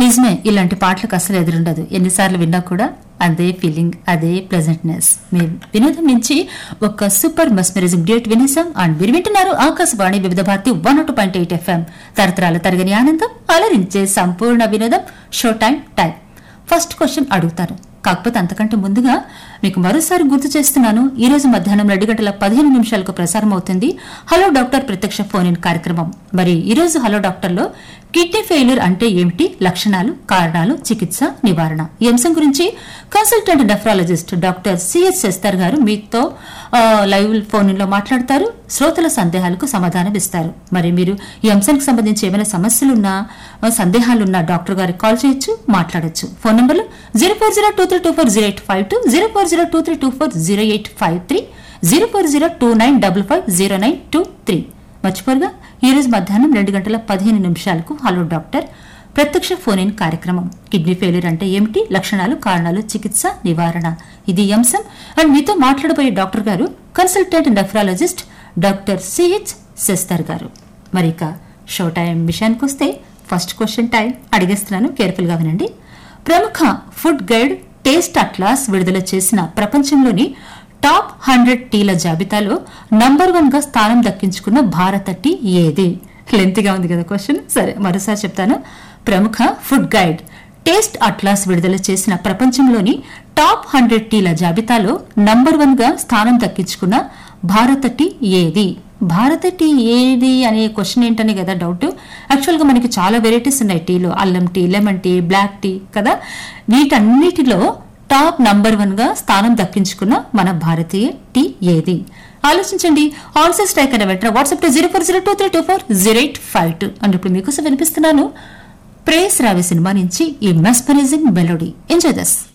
నిజమే ఇలాంటి పాటలకు అసలు ఎదురుండదు ఎన్నిసార్లు విన్నా కూడా అదే ఫీలింగ్ అదే ప్లెజెంట్నెస్ మీ వినోదం నుంచి ఒక సూపర్ మస్మరిజింగ్ డేట్ వినేసాం అండ్ మీరు వింటున్నారు Akashvani Vividh Bharati one two point eight FM తరతరాల తరగని ఆనందం అలరించే సంపూర్ణ వినోదం show time time first question అడుగుతారు కాకపోతే అంతకంటే ముందుగా మీకు మరోసారి గుర్తు చేస్తున్నాను ఈ రోజు మధ్యాహ్నం రెండు గంటల పదిహేను నిమిషాలకు ప్రసారం అవుతుంది హలో డాక్టర్ ప్రత్యక్ష ఫోన్ ఇన్ కార్యక్రమం మరి ఈ రోజు హలో డాక్టర్లో కిడ్నీ ఫెయిల్యూర్ అంటే ఏమిటి లక్షణాలు కారణాలు చికిత్స నివారణ ఈ అంశం గురించి consultant nephrologist doctor CS Shastar గారు మీతో ఆ, లైవ్ ఫోన్ లో మాట్లాడతారు శ్రోతల సందేహాలకు సమాధానం ఇస్తారు మరి మీరు ఈ అంశానికి సంబంధించి ఏమైనా సమస్యలున్నా ఆ, సందేహాలున్నా డాక్టర్ గారికి కాల్ చేయొచ్చు మాట్లాడొచ్చు ఫోన్ నంబర్లు zero four zero two three two four zero eight five two zero four zero two three two four zero eight five three zero four zero two nine double five zero nine two three మర్చిపోరుగా ఈ రోజు మధ్యాహ్నం రెండు గంటల పదిహేను నిమిషాలకు hello doctor ప్రత్యక్ష phone in కార్యక్రమం కిడ్నీ ఫెయిల్యూర్ అంటే ఏమిటి లక్షణాలు కారణాలు చికిత్స నివారణ ఇది ఈ అంశం అండ్ మీతో మాట్లాడబోయే డాక్టర్ గారు consultant nephrologist doctor CH Shastar గారు మరి ఇక షో టైం విషయానికి వస్తే ఫస్ట్ క్వశ్చన్ టైం అడిగేస్తున్నాను కేర్ఫుల్ గా వినండి ప్రముఖ ఫుడ్ గైడ్ టేస్ట్ అట్లాస్ విడుదల చేసిన ప్రపంచంలోని టాప్ హండ్రెడ్ టీల జాబితాలో నంబర్ వన్ గా స్థానం దక్కించుకున్న భారత టీ ఏది లెంతిగా ఉంది కదా క్వశ్చన్ సరే మరోసారి చెప్తాను ప్రముఖ ఫుడ్ గైడ్ టేస్ట్ అట్లాస్ విడుదల చేసిన ప్రపంచంలోని టాప్ హండ్రెడ్ టీల జాబితాలో నంబర్ వన్ గా స్థానం దక్కించుకున్న భారత టీ ఏది భారత టీ ఏది అనే క్వశ్చన్ ఏంటనే కదా డౌట్ యాక్చువల్ గా మనకి చాలా వెరైటీస్ ఉన్నాయి టీలో అల్లం tea lemon tea black tea కదా వీటన్నిటిలో టాప్ నంబర్ వన్ గా స్థానం దక్కించుకున్న మన భారతీయ టీ ఏది ఆలోచించండి ఆన్సర్ స్ట్రైక్ అనే వెంటనే WhatsApp to zero four zero two three two four zero eight five two and ఇప్పుడు మీకోసం వినిపిస్తున్నాను ప్రేస్ రావే సినిమా నుంచి ఈ మెస్పరైజింగ్ మెలోడీ ఎంజాయ్ దస్